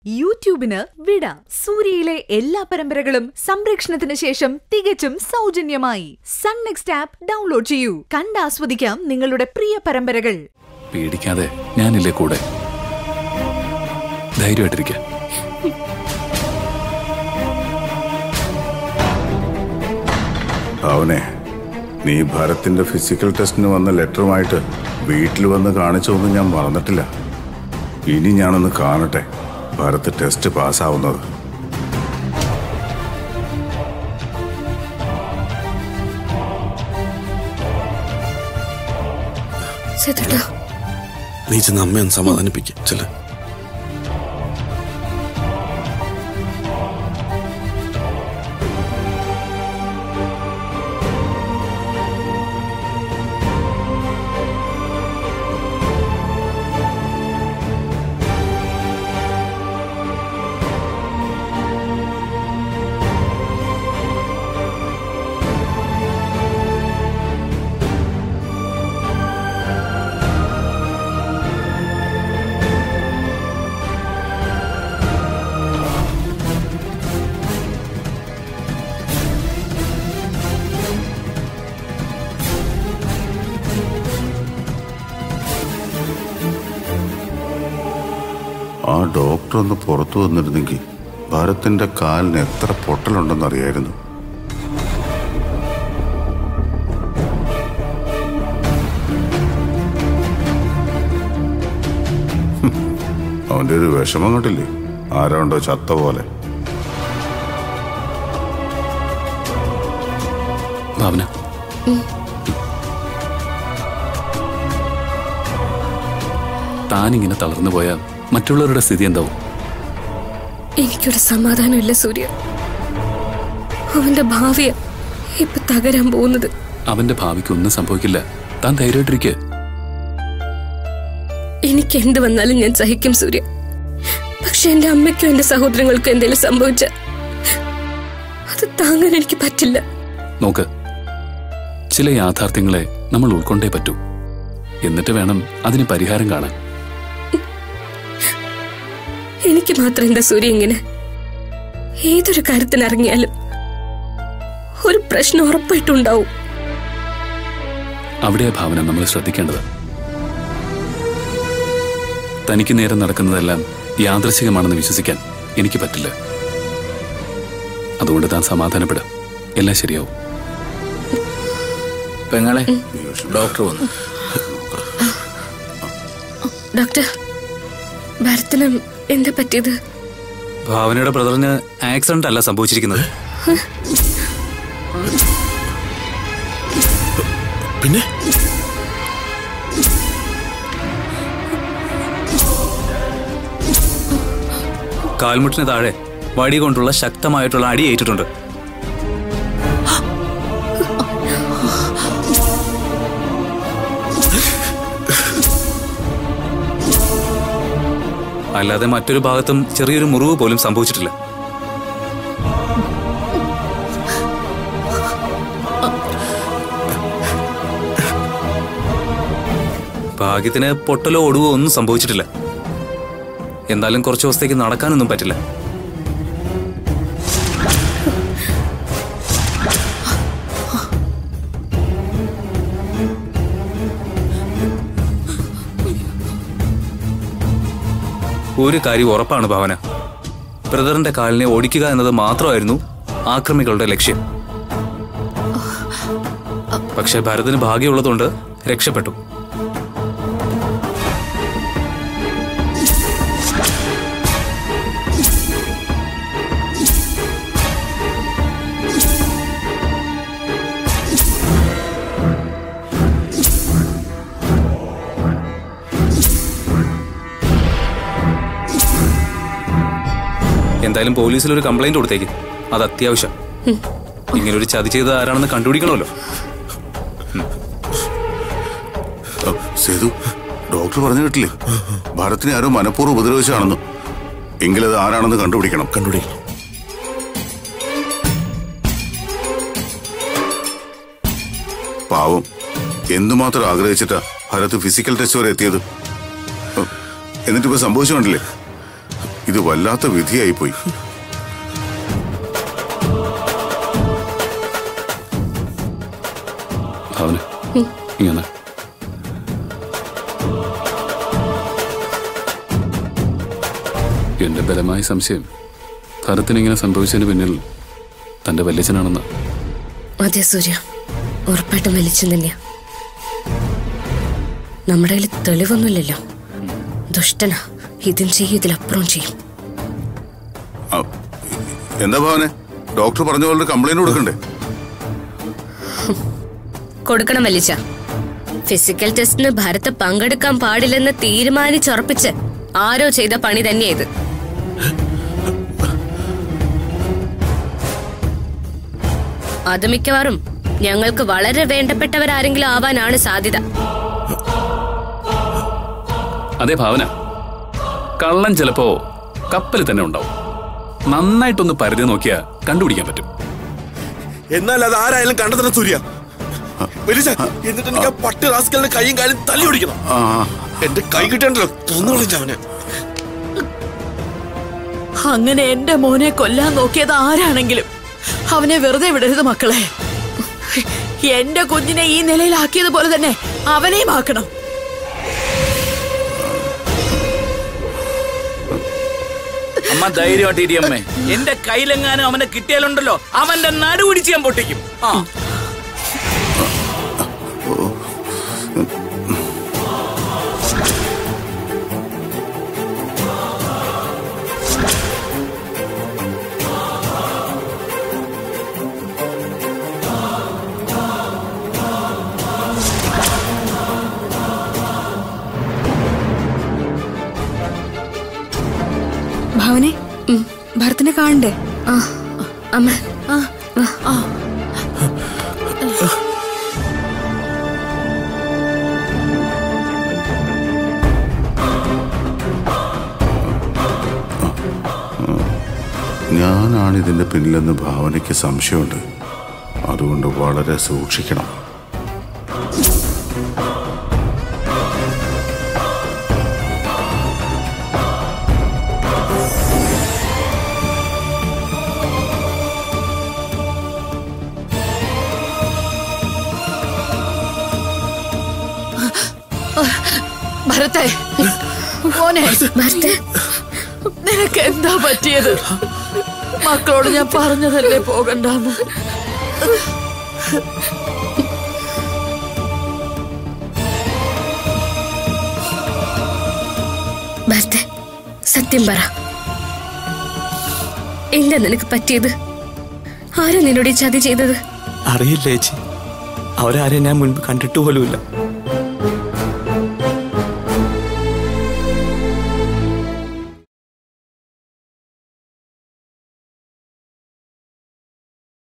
യൂട്യൂബിന് വിട സൂര്യയിലെ എല്ലാ പരമ്പരകളും സംരക്ഷണത്തിന് ശേഷം തികച്ചും സൗജന്യമായി സൺ നെക്സ്റ്റ് ആപ്പ് ഡൗൺലോഡ് ചെയ്യൂ കണ്ടാസ്വദിക്കാം നിങ്ങളുടെ പ്രിയ പരമ്പരകൾ പേടിക്കാതെ ഞാനില്ലേ കൂടെ ധൈര്യമായിട്ടിരിക്ക അവനെ നീ ഭരത്തിന്റെ ഫിസിക്കൽ ടെസ്റ്റിന് വന്ന ലെറ്ററുമായിട്ട് വീട്ടിൽ വന്ന് കാണിച്ചൊന്നും ഞാൻ മറന്നിട്ടില്ല ഇനി ഞാനൊന്ന് കാണട്ടെ ഭരത് ടെസ്റ്റ് പാസ്സാവുന്നത് സേതുട്ടാ നീ ചെന്ന് അമ്മയെ ഒന്ന് സമാധാനിപ്പിക്കും ചെല്ല ആ ഡോക്ടർ ഒന്ന് പുറത്തു വന്നിരുന്നെങ്കിൽ ഭരത്തിന്റെ കാലിന് എത്ര പൊട്ടലുണ്ടെന്ന് അറിയായിരുന്നു ഹും, അവന്റെ ഒരു വിഷമം കണ്ടില്ലേ ആരാണ്ടോ ചത്ത പോലെ ഭാവന താനിങ്ങനെ തളർന്നു പോയാൽ മറ്റുള്ളവരുടെ സ്ഥിതി എന്താവും എനിക്കൊരു സമാധാനമില്ല സൂര്യ അവന്റെ ഭാവിയ ഇപ്പൊ തകരാൻ പോകുന്നത് അവന്റെ ഭാവിക്ക് ഒന്നും സംഭവിക്കില്ല താൻ ധൈര്യമായിട്ടിരിക്കുക എനിക്ക് എന്ത് വന്നാലും ഞാൻ സഹിക്കും സൂര്യ പക്ഷെ എന്റെ അമ്മയ്ക്കും എന്റെ സഹോദരങ്ങൾക്കും എന്തെങ്കിലും സംഭവിച്ച അത് താങ്ങാൻ എനിക്ക് പറ്റില്ല നോക്ക് ചില യാഥാർത്ഥ്യങ്ങളെ നമ്മൾ ഉൾക്കൊണ്ടേ പറ്റൂ എന്നിട്ട് വേണം അതിന് പരിഹാരം കാണാൻ എനിക്ക് മാത്രം എന്താ സൂര്യ ഇങ്ങനെ ഏതൊരു കാര്യത്തിന് ഇറങ്ങിയാലും ഒരു പ്രശ്നം ഉറപ്പായിട്ടുണ്ടാവും അവിടെയാ ഭാവന നമ്മൾ ശ്രദ്ധിക്കേണ്ടത് തനിക്ക് നേരെ നടക്കുന്നതെല്ലാം യാദൃശികമാണെന്ന് വിശ്വസിക്കാൻ എനിക്ക് പറ്റില്ല അതുകൊണ്ട് താൻ സമാധാനപ്പെടുക എല്ലാം ശരിയാവും പെങ്ങളെ ഡോക്ടർ വന്നു ഡോക്ടർ ഭരതന് എന്താ പറ്റിയത് ഭാവനയുടെ ബ്രദറിന് ആക്സിഡന്റ് അല്ല സംഭവിച്ചിരിക്കുന്നത് പിന്നെ കാൽമുട്ടിന് താഴെ വടി കൊണ്ടുള്ള ശക്തമായിട്ടുള്ള അടി ഏറ്റിട്ടുണ്ട് അല്ലാതെ മറ്റൊരു ഭാഗത്തും ചെറിയൊരു മുറിവ് പോലും സംഭവിച്ചിട്ടില്ല ഭാഗ്യത്തിന് പൊട്ടലോ ഒടുവോ ഒന്നും സംഭവിച്ചിട്ടില്ല എന്തായാലും കുറച്ച് ദിവസത്തേക്ക് നടക്കാനൊന്നും പറ്റില്ല ഒരു കാര്യം ഉറപ്പാണ് ഭാവന ബ്രദറിന്റെ കാലിനെ ഓടിക്കുക എന്നത് മാത്രമായിരുന്നു ആക്രമികളുടെ ലക്ഷ്യം പക്ഷെ ഭരതിന് ഭാഗ്യമുള്ളതുകൊണ്ട് രക്ഷപ്പെട്ടു എന്തായാലും പോലീസിൽ ഒരു കംപ്ലൈന്റ് കൊടുത്തേക്ക് അത് അത്യാവശ്യം ഇങ്ങനെ ഒരു ചതി ചെയ്തത് ആരാണെന്ന് കണ്ടുപിടിക്കണമല്ലോ അ, സേതു ഡോക്ടർ പറഞ്ഞു കേട്ടില്ലേ ഭരത്തിനെ ആരോ മനഃപൂർവ്വം ഉപദ്രവിച്ചാണെന്ന് എങ്കിലത് ആരാണെന്ന് കണ്ടുപിടിക്കണം കണ്ടുപിടിക്കണം പാവം എന്തുമാത്രം ആഗ്രഹിച്ചിട്ടാ ഭരത് ഫിസിക്കൽ ടെസ്റ്റ് വരെ എത്തിയത് എന്നിട്ടിപ്പോ സംഭവിച്ചു കണ്ടില്ലേ ഇത് വല്ലാത്ത വിധിയായി പോയി ഭാവന ഇങ്ങനെ എന്റെ ബലമായ സംശയം ഭരത്തിന് ഇങ്ങനെ സംഭവിച്ചതിന് പിന്നിൽ തന്റെ വല്യച്ഛനാണെന്ന് അതെ സൂര്യ ഉറപ്പായിട്ടും വലിച്ചു തന്നെയാ നമ്മുടെ കയ്യിൽ തെളിവൊന്നുമില്ലല്ലോ ദുഷ്ടനാ ഇതും ചെയ്യും ഇതിലപ്പുറം ചെയ്യും ആ, എന്താ ഭാവനെ ഡോക്ടർ പറഞ്ഞ പോലെ കംപ്ലൈന്റ് കൊടുക്കണ്ടേ കൊടുക്കണം വലിച്ച ഫിസിക്കൽ ടെസ്റ്റിന് ഭരത് പങ്കെടുക്കാൻ പാടില്ലെന്ന് തീരുമാനിച്ചുറപ്പിച്ച് ആരോ ചെയ്ത പണി തന്നെയാ ഇത് അത് മിക്കവാറും ഞങ്ങൾക്ക് വളരെ വേണ്ടപ്പെട്ടവരാരെങ്കിലും ആവാനാണ് സാധ്യത അതേ ഭാവന കള്ളൻ ചിലപ്പോ കപ്പലിൽ തന്നെ ഉണ്ടാവും നന്നായിട്ടൊന്ന് പരിധി നോക്കിയാ കണ്ടുപിടിക്കാൻ പറ്റും എന്നാൽ അത് ആരായാലും കണ്ടെത്തണം സൂര്യ വലിച്ച എന്നിട്ട് എനിക്ക് ആ പട്ടി റാസ്കലിന്റെ കൈയും കാലും തല്ലി ഓടിക്കണം ആ എന്റെ കൈ കിട്ടണ്ടല്ലോ തൊന്നുകളിച്ച അവനെ അങ്ങനെ എന്റെ മോനെ കൊല്ലാൻ നോക്കിയത് ആരാണെങ്കിലും അവനെ വെറുതെ വിടരുത് മക്കളെ എന്റെ കുഞ്ഞിനെ ഈ നിലയിലാക്കിയതുപോലെ തന്നെ അവനെയും ആക്കണം അമ്മ ധൈര്യമായിട്ട് അമ്മേ എന്റെ കയ്യിലെങ്ങാനും അവനെ കിട്ടിയാലുണ്ടല്ലോ അവന്റെ നടുപിടിച്ച് ഞാൻ പൊട്ടിക്കും ആ ഭാവനെ ഭരത്തിനെ കാണണ്ടേ ആ അമ്മ ഞാനാണ് ഇതിന്റെ പിന്നിലെന്ന് ഭാവനയ്ക്ക് സംശയമുണ്ട് അതുകൊണ്ട് വളരെ സൂക്ഷിക്കണം ഭരത്തെ മോനെ ഭരത് നിനക്ക് എന്താ പറ്റിയത് മക്കളോട് ഞാൻ പറഞ്ഞതല്ലേ പോകണ്ടെന്ന് ഭരത് സത്യം പറ എന്താ നിനക്ക് പറ്റിയത് ആരാ നിന്നോട് ഈ ചതി ചെയ്തത് അറിയില്ല ചേച്ചി അവരാരെയും ഞാൻ മുൻപ് കണ്ടിട്ട് പോലുമില്ല